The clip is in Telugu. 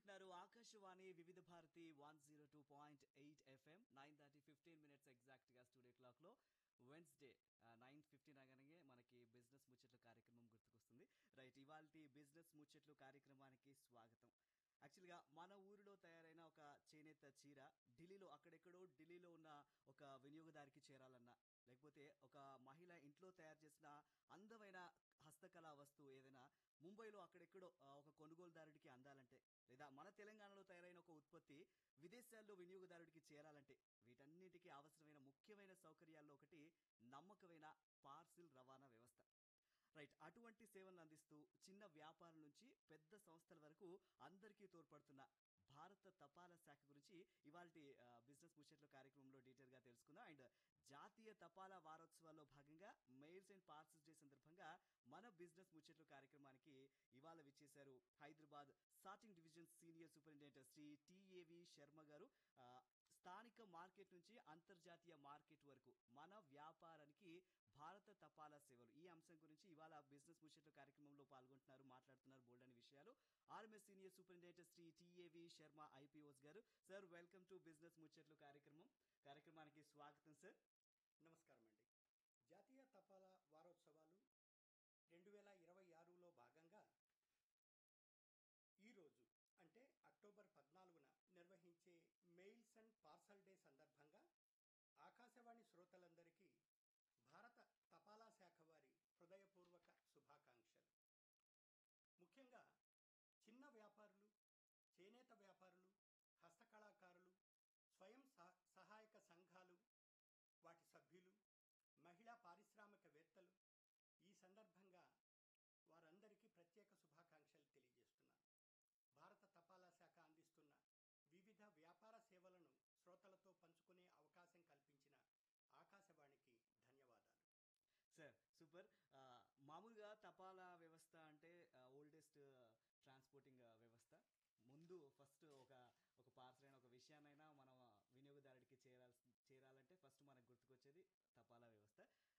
వింటున్నారు Akashvani Vividh Bharati one zero two point eight FM nine thirty fifteen minutes exact గా స్టూడియో క్లాక్ లో వెన్స్డే నైన్ ఫిఫ్టీన్ అనగానే మనకి బిజినెస్ ముచ్చట్లు కార్యక్రమం గుర్తుకొస్తుంది రైట్ ఇవాళ బిజినెస్ ముచ్చట్లు కార్యక్రమానికి స్వాగతం యాక్చువల్గా మన ఊరిలో తయారైన ఒక చేనేత చీర ఢిల్లీలో అక్కడెక్కడో ఢిల్లీలో ఉన్న ఒక వినియోగదారికి చేరాలన్నా లేకపోతే ఒక మహిళ ఇంట్లో తయారు చేసిన అందమైన హస్తకళా వస్తువు ఏదైనా ముంబైలో అక్కడెక్కడో ఆ, ఒక కొనుగోలుదారుడికి అందాలంటే లేదా మన తెలంగాణలో తయారైన ఒక ఉత్పత్తి విదేశాల్లో వినియోగదారుడికి చేరాలంటే వీటన్నిటికీ అవసరమైన ముఖ్యమైన సౌకర్యాల్లో ఒకటి నమ్మకమైన పార్సిల్ రవాణా వ్యవస్థ రైట్ అటువంటి సేవలను అందిస్తూ చిన్న వ్యాపారం నుంచి పెద్ద సంస్థల వరకు అందరికీ తోడ్పడుతున్న భారత తపాలా శాఖ గురించి ఇవాళ బిజినెస్ ముచ్చట్ల కార్యక్రమంలో డీటెయిల్ గా తెలుసుకుందాం అండ్ జాతీయ తపాలా వారోత్సవాల్లో భాగంగా మెయిల్స్ అండ్ పార్సల్స్ డే సందర్భంగా మన బిజినెస్ ముచ్చట్లు కార్యక్రమానికి ఇవాళ విచ్చేశారు Hyderabad sorting division senior superintendent Shri TAV Sharma గారు ఆ, స్థానిక మార్కెట్ నుంచి అంతర్జాతీయ మార్కెట్ వరకు మన వ్యాపారానికి భారత తపాలా సేవలు ఈ అంశం గురించి ఇవాళ బిజినెస్ ముచ్చట్లు కార్యక్రమంలో పాల్గొంటున్నారు మాట్లాడుతున్నారు బోల్డ్ అని విషయాలు RMS senior superintendent Shri TAV Sharma IPoS గారు సార్ వెల్కమ్ టు బిజినెస్ ముచ్చట్లు కార్యక్రమం కార్యక్రమానికి స్వాగతం సార్ నమస్కారం అండి జాతీయ తపాలా వారోత్సవాలు రెండు వేల ఇరవై ఆరులో భాగంగా ఈరోజు అంటే అక్టోబర్ పద్నాలుగున నిర్వహించే మెయిల్స్ అండ్ పార్సల్ డే సందర్భంగా ఆకాశవాణి శ్రోతలందరికీ భారత తపాలా శాఖ వారి హృదయపూర్వక శుభాకాంక్షలు ముఖ్యంగా చిన్న వ్యాపారులు చేనేత వ్యాపారులు హస్తకళాకారులు స్వయం సహ- సహాయక సంఘాలు వాటి సభ్యులు మహిళా పారిశ్రామికవేత్తలు ఈ సందర్భంగా వారందరికీ ప్రత్యేక శుభాకాంక్షలు తెలియజేస్తున్నాను భారత తపాలా శాఖ అందిస్తున్న వివిధ వ్యాపార సేవలను శ్రోతలతో పంచుకునే అవకాశం కల్పించిన ఆకాశవాణికి ధన్యవాదాలు సార్ సూపర్ ఆ, మామూలుగా తపాలా వ్యవస్థ అంటే ఓల్డెస్ట్ ట్రాన్స్పోర్టింగ్ వ్యవస్థ ముందు ఫస్ట్ ఒక ఒక పార్సల్ అయిన ఒక విషయాన్నైనా మనం వినియోగదారుడికి చేరాల్సి చేరాలంటే ఫస్ట్ మనకు గుర్తుకొచ్చేది తపాలా వ్యవస్థ